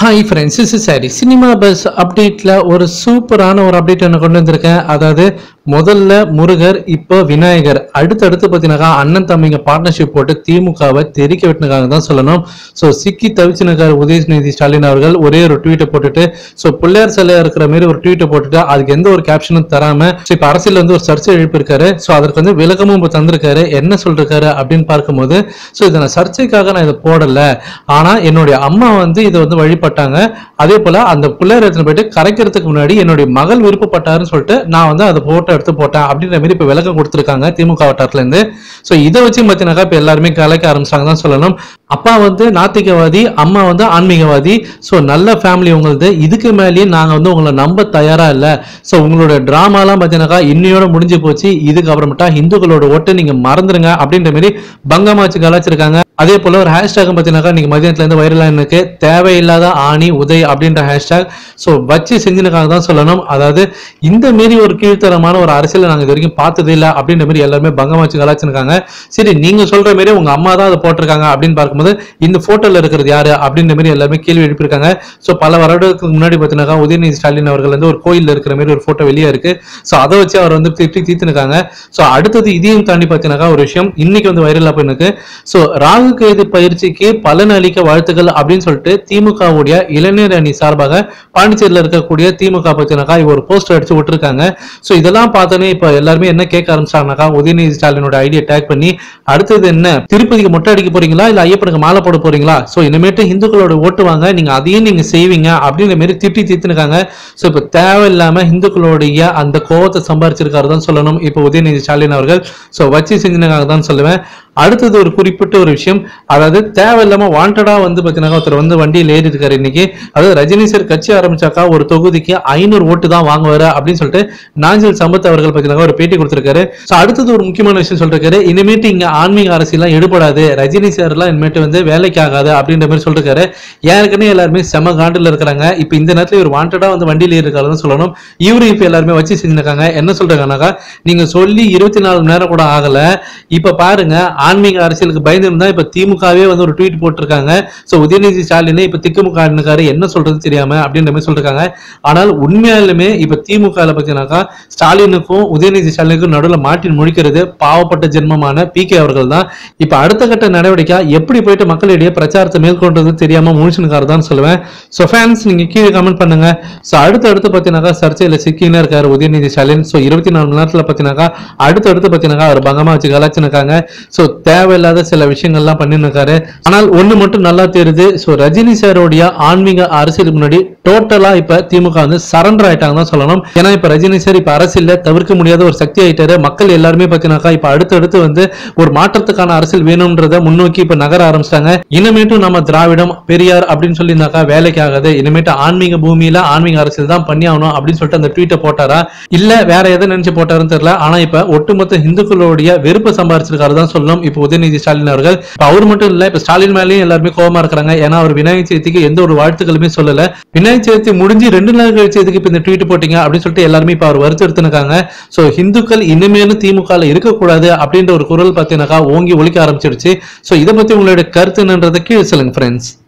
hi friends is சாரி cinema buzz அப்டேட்ல ஒரு சூப்பரான ஒரு அப்டேட் என்ன கொண்டு வந்திருக்கேன் அதாவது முதல்ல முருகர் இப்போ விநாயகர் அடுத்தடுத்து பார்த்தீங்கன்னாக்கா அண்ணன் தம்பிங்க பார்ட்னர்ஷிப் போட்டு திமுகவை தெறிக்க விட்டுனுக்காங்க தான் சொல்லணும் ஸோ சிக்கி தவிச்சுனுக்கார் உதயநிதி ஸ்டாலின் அவர்கள் ஒரே ஒரு ட்வீட்டை போட்டுட்டு ஸோ பிள்ளையார் சிலை இருக்கிற மாதிரி ஒரு ட்வீட்டை போட்டுட்டு அதுக்கு எந்த ஒரு கேப்ஷனும் தராம ஸோ இப்போ அரசியல் வந்து ஒரு சர்ச்சை எழுப்பியிருக்காரு ஸோ அதற்கு வந்து விளக்கமும் இப்போ தந்திருக்காரு என்ன சொல்லிருக்காரு அப்படின்னு பார்க்கும்போது ஸோ இதை நான் சர்ச்சைக்காக நான் இதை போடல ஆனா என்னுடைய அம்மா வந்து இதை வந்து வழிபட்டாங்க அதே போல அந்த பிள்ளையார் எடுத்துன்னு போயிட்டு கரைக்கிறதுக்கு முன்னாடி என்னுடைய மகள் விருப்பப்பட்டாருன்னு சொல்லிட்டு நான் வந்து அதை போட்டோ எடுத்து போட்டேன் அப்படின்ற மாதிரி இப்போ விளக்கம் கொடுத்துருக்காங்க திமுக வட்டாரத்துல இருந்து ஸோ இதை வச்சு பார்த்தீங்கன்னாக்கா இப்போ எல்லாருமே கலைக்க ஆரம்பிச்சாங்க தான் சொல்லணும் அப்பா வந்து நாத்திகவாதி அம்மா வந்து ஆன்மீகவாதி ஸோ நல்ல ஃபேமிலி உங்களது இதுக்கு மேலேயே நாங்கள் வந்து உங்களை நம்ப தயாரா இல்லை ஸோ உங்களோட ட்ராமாலாம் பார்த்தீங்கன்னாக்கா இன்னையோட முடிஞ்சு போச்சு இதுக்கு அப்புறமேட்டா இந்துக்களோட ஓட்டை நீங்க மறந்துடுங்க அப்படின்ற மாதிரி பங்கமாச்சு கலாச்சிருக்காங்க அதே போல ஒரு ஹேஷ்டேக் பார்த்தீங்கன்னாக்கா நீங்க மதியத்துல இருந்து வைரலா இருக்கு தேவையில்லாத ஆணி உதய் அப்படின்ற ஹேஷ்டேக் ஸோ வச்சு செஞ்சுனுக்காக தான் சொல்லணும் அதாவது இந்த மாரி ஒரு கீழ்த்தரமான ஒரு அரசியலை நாங்கள் இது வரைக்கும் பார்த்ததே இல்லை அப்படின்ற மாதிரி எல்லாருமே பங்கமாச்சு கலாச்சிருக்காங்க சரி நீங்க சொல்ற மாதிரி உங்க அம்மா தான் அதை போட்டிருக்காங்க அப்படின்னு பார்க்கும்போது இந்த போட்டோல இருக்கிறது யாரு அப்படின்ற மாதிரி எல்லாருமே கேள்வி எழுப்பியிருக்காங்க ஸோ பல வருடத்துக்கு முன்னாடி பார்த்தீங்கன்னா உதயநிதி ஸ்டாலின் அவர்கள் வந்து ஒரு கோயில்ல இருக்கிற மாதிரி ஒரு போட்டோ வெளியே இருக்கு ஸோ அதை வச்சு அவர் வந்து திட்டி தீர்த்துனுக்காங்க ஸோ அடுத்தது இதையும் தாண்டி பார்த்தீங்கன்னாக்கா ஒரு விஷயம் இன்னைக்கு வந்து வைரலா போயிருக்கு ஸோ ராகு கேது பயிற்சிக்கு பலன் அளிக்க வாழ்த்துக்கள் அப்படின்னு சொல்லிட்டு திமுகவுடைய இளைஞர் அணி சார்பாக பாண்டிச்சேரியில் இருக்கக்கூடிய திமுக பார்த்தீங்கன்னாக்கா இவ ஒரு போஸ்டர் அடிச்சு விட்டுருக்காங்க ஸோ இதெல்லாம் பார்த்தோன்னே இப்போ எல்லாருமே என்ன கேட்க ஆரம்பிச்சாங்கனாக்கா உதயநிதி ஸ்டாலினோட ஐடியா டேக் பண்ணி அடுத்தது என்ன திருப்பதிக்கு மொட்டை அடிக்க போறீங்களா இல்ல ஐயப்பனுக்கு மாலை போட போறீங்களா ஸோ இனிமேட்டு இந்துக்களோட ஓட்டு வாங்க நீங்க அதையும் நீங்க செய்வீங்க அப்படின்ற மாதிரி திட்டி தீர்த்துனுக்காங்க ஸோ இப்போ தேவையில்லாம இந்துக்களுடைய அந்த கோவத்தை சம்பாரிச்சிருக்காரு தான் சொல்லணும் இப்போ உதயநிதி ஸ்டாலின் அவர்கள் ஸோ வச்சு செஞ்சினாங்க தான் சொல்லுவேன் அடுத்தது ஒரு குறிப்பிட்ட ஒரு விஷயம் அதாவது தேவையில்லாம வாண்டடா வந்து பார்த்தீங்கன்னா ஒருத்தர் வந்து வண்டியில் ஏறி இருக்காரு இன்னைக்கு அதாவது ரஜினி சார் கட்சி ஆரம்பிச்சாக்கா ஒரு தொகுதிக்கு ஐநூறு ஓட்டு தான் வாங்குவாரு அப்படின்னு சொல்லிட்டு நாஞ்சில் சம்பத் அவர்கள் பார்த்தீங்கன்னா ஒரு பேட்டி கொடுத்திருக்காரு ஸோ அடுத்தது ஒரு முக்கியமான விஷயம் சொல்லிருக்காரு இனிமேட்டு இங்க ஆன்மீக அரசியலாம் எடுபடாது ரஜினி சார் எல்லாம் இனிமேட்டு வந்து வேலைக்கு ஆகாது அப்படின்ற மாதிரி சொல்லிருக்காரு ஏற்கனவே எல்லாருமே செம காண்டில் இருக்கிறாங்க இப்போ இந்த நேரத்துல ஒரு வாண்டடா வந்து வண்டியில் இருக்காருன்னு சொல்லணும் இவரு இப்போ எல்லாருமே வச்சு செஞ்சிருக்காங்க என்ன சொல்றாங்கன்னாக்கா நீங்க சொல்லி இருபத்தி நாலு மணி நேரம் கூட ஆகல இப்ப பாருங்க ஆன்மீக அரசியலுக்கு பயந்து இருந்தா இப்ப திமுகவே வந்து ஒரு ட்வீட் போட்டிருக்காங்க சோ உதயநிதி ஸ்டாலினே இப்ப திக்குமுக ஆடினுக்காரு என்ன சொல்றது தெரியாம அப்படின்ற மாதிரி சொல்லிருக்காங்க ஆனால் உண்மையாலுமே இப்ப திமுக பாத்தீங்கன்னாக்கா ஸ்டாலினுக்கும் உதயநிதி ஸ்டாலினுக்கும் நடுவுல மாட்டின் முழிக்கிறது பாவப்பட்ட ஜென்மமான பி கே அவர்கள் தான் இப்ப அடுத்த கட்ட நடவடிக்கை எப்படி போயிட்டு மக்களிடையே பிரச்சாரத்தை மேற்கொண்டது தெரியாம முழிச்சுனுக்காரு தான் சொல்லுவேன் ஸோ ஃபேன்ஸ் நீங்க கீழே கமெண்ட் பண்ணுங்க ஸோ அடுத்து அடுத்து பார்த்தீங்கன்னாக்கா சர்ச்சையில் சிக்கினே இருக்காரு உதயநிதி ஸ்டாலின் ஸோ இருபத்தி நாலு மணி நேரத்தில் பார்த்தீங்கன்னாக்கா அடுத்து அடுத்து பார்த்தீங்கன்னா அவர் பங்கமா வச்சு கலாச்சினுக்காங்க ஸோ தேவையில்லாத சில விஷயங்கள்லாம் பண்ணிருக்காரு ஆனால் ஒண்ணு மட்டும் நல்லா தெரியுது ஸோ ரஜினி சாரோடைய ஆன்மீக அரசியலுக்கு முன்னாடி டோட்டலா இப்ப திமுக வந்து சரண்டர் ஆயிட்டாங்க தான் சொல்லணும் ஏன்னா இப்ப ரஜினி சார் இப்ப அரசியல்ல தவிர்க்க முடியாத ஒரு சக்தி ஆயிட்டாரு மக்கள் எல்லாருமே பார்த்தீங்கன்னாக்கா இப்ப அடுத்தடுத்து வந்து ஒரு மாற்றத்துக்கான அரசியல் வேணும்ன்றத முன்னோக்கி இப்ப நகர ஆரம்பிச்சிட்டாங்க இனிமேட்டும் நம்ம திராவிடம் பெரியார் அப்படின்னு சொல்லியிருந்தாக்கா வேலைக்கு ஆகாது இனிமேட்டு ஆன்மீக பூமியில ஆன்மீக அரசியல் தான் பண்ணி ஆகணும் அப்படின்னு சொல்லிட்டு அந்த ட்வீட்டை போட்டாரா இல்ல வேற எதை நினைச்சு போட்டாருன்னு தெரியல ஆனா இப்ப ஒட்டுமொத்த இந்துக்களுடைய வெறுப்பை சம்பாரிச்சிருக்காரு தான் சொல்லணும் இப்போ உதயநிதி ஸ்டாலின் அவர்கள் இப்ப அவர் மட்டும் இல்ல இப்ப ஸ்டாலின் மேலேயும் எல்லாருமே கோவமா இருக்கிறாங்க ஏன்னா அவர் விநாயகர் சதுர்த்திக்கு எந்த ஒரு வாழ்த்துக்களுமே சொல்லல விநாயகர் சதுர்த்தி முடிஞ்சு ரெண்டு நாள் கழிச்சு எதுக்கு இப்ப இந்த ட்வீட் போட்டீங்க அப்படின்னு சொல்லிட்டு எல்லாருமே இப்ப அவர் வருத்தெடுத்துனுக்காங்க சோ இந்துக்கள் இனிமேலும் திமுக இருக்கக்கூடாது அப்படின்ற ஒரு குரல் பார்த்தீங்கன்னாக்கா ஓங்கி ஒழிக்க ஆரம்பிச்சிடுச்சு சோ இதை பத்தி உங்களுடைய கருத்து என்னன்றதை கீழே சொல்லுங்க ஃப்ரெண்ட்ஸ்